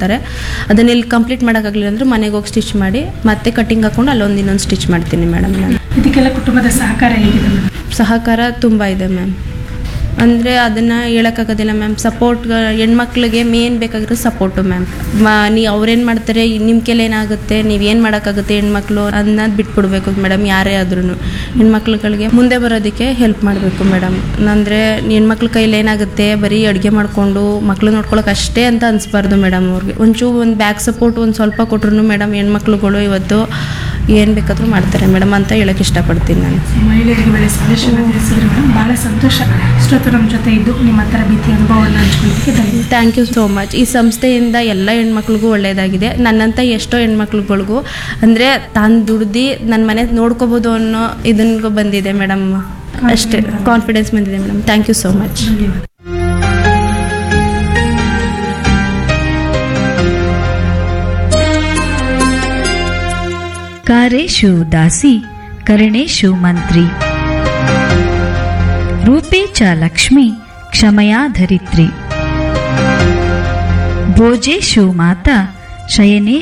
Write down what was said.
ಕೊಡ್ತಾರೆ ಅದನ್ನ ಇಲ್ಲಿ ಕಂಪ್ಲೀಟ್ ಮಾಡೋಕ್ಕಾಗಲಿಲ್ಲ ಅಂದ್ರೆ ಮನೆಗೆ ಹೋಗಿ ಸ್ಟಿಚ್ ಮಾಡಿ ಮತ್ತೆ ಕಟಿಂಗ್ ಹಾಕೊಂಡು ಅಲ್ಲೊಂದು ಇನ್ನೊಂದು ಸ್ಟಿಚ್ ಮಾಡ್ತೀನಿ ಮೇಡಮ್ ನಾನು ಇದಕ್ಕೆಲ್ಲ ಕುಟುಂಬದ ಸಹಕಾರ ಹೇಗಿದೆ ಮೇಡಮ್ ಸಹಕಾರ ತುಂಬ ಇದೆ ಮ್ಯಾಮ್ ಅಂದರೆ ಅದನ್ನು ಹೇಳೋಕ್ಕಾಗೋದಿಲ್ಲ ಮ್ಯಾಮ್ ಸಪೋರ್ಟ್ ಹೆಣ್ಮಕ್ಳಿಗೆ ಮೇನ್ ಬೇಕಾಗಿರೋ ಸಪೋರ್ಟು ಮ್ಯಾಮ್ ನೀ ಅವ್ರೇನು ಮಾಡ್ತಾರೆ ನಿಮ್ಮ ಕೈಲಿ ಏನಾಗುತ್ತೆ ನೀವು ಏನು ಮಾಡೋಕ್ಕಾಗುತ್ತೆ ಹೆಣ್ಮಕ್ಳು ಅನ್ನೋದು ಬಿಟ್ಬಿಡ್ಬೇಕು ಮೇಡಮ್ ಯಾರೇ ಆದ್ರೂ ಹೆಣ್ಮಕ್ಳುಗಳಿಗೆ ಮುಂದೆ ಬರೋದಕ್ಕೆ ಹೆಲ್ಪ್ ಮಾಡಬೇಕು ಮೇಡಮ್ ಅಂದರೆ ಹೆಣ್ಮಕ್ಳ ಕೈಲಿ ಏನಾಗುತ್ತೆ ಬರೀ ಅಡುಗೆ ಮಾಡಿಕೊಂಡು ಮಕ್ಳು ನೋಡ್ಕೊಳಕ್ಕೆ ಅಷ್ಟೇ ಅಂತ ಅನಿಸ್ಬಾರ್ದು ಮೇಡಮ್ ಅವ್ರಿಗೆ ಒಂಚೂರು ಒಂದು ಬ್ಯಾಕ್ ಸಪೋರ್ಟ್ ಒಂದು ಸ್ವಲ್ಪ ಕೊಟ್ರು ಮೇಡಮ್ ಹೆಣ್ಮಕ್ಳುಗಳು ಇವತ್ತು ಏನು ಬೇಕಾದರೂ ಮಾಡ್ತಾರೆ ಮೇಡಮ್ ಅಂತ ಹೇಳೋಕ್ಕೆ ಇಷ್ಟಪಡ್ತೀನಿ ನಾನು ಮಹಿಳೆಯರಿಗೆ ಒಳ್ಳೆ ಸಂದೇಶನ ತಿಳಿಸಿದ್ರು ಮೇಡಮ್ ಭಾಳ ಸಂತೋಷ ಇಷ್ಟೊತ್ತು ನಮ್ಮ ಜೊತೆ ಇದ್ದು ನಿಮ್ಮ ಹತ್ರ ಭೀತಿ ಅನುಭವವನ್ನು ಹಂಚ್ಕೊಳ್ಳೋದಕ್ಕೆ ಧನ್ಯವಾದ ಥ್ಯಾಂಕ್ ಯು ಸೋ ಮಚ್ ಈ ಸಂಸ್ಥೆಯಿಂದ ಎಲ್ಲ ಹೆಣ್ಮಕ್ಳಿಗೂ ಒಳ್ಳೆಯದಾಗಿದೆ ನನ್ನಂಥ ಎಷ್ಟೋ ಹೆಣ್ಮಕ್ಳುಗಳಿಗೂ ಅಂದರೆ ತಾನು ದುಡ್ದು ನನ್ನ ಮನೆ ನೋಡ್ಕೋಬೋದು ಅನ್ನೋ ಇದನ್ಗೂ ಬಂದಿದೆ ಮೇಡಮ್ ಅಷ್ಟೇ ಕಾನ್ಫಿಡೆನ್ಸ್ ಬಂದಿದೆ madam thank you so much ಧನ್ಯವಾದ ಕಾರೇಶು ದಾಸಿ ಕರಣೇಶು ಮಂತ್ರಿ ರೂಪೇ ಚ ಲಕ್ಷ್ಮಿ ಕ್ಷಮಯಾ ಧರಿತ್ರಿ ಭೋಜೇಶು ಮಾತಾ ಶಯನೇಶು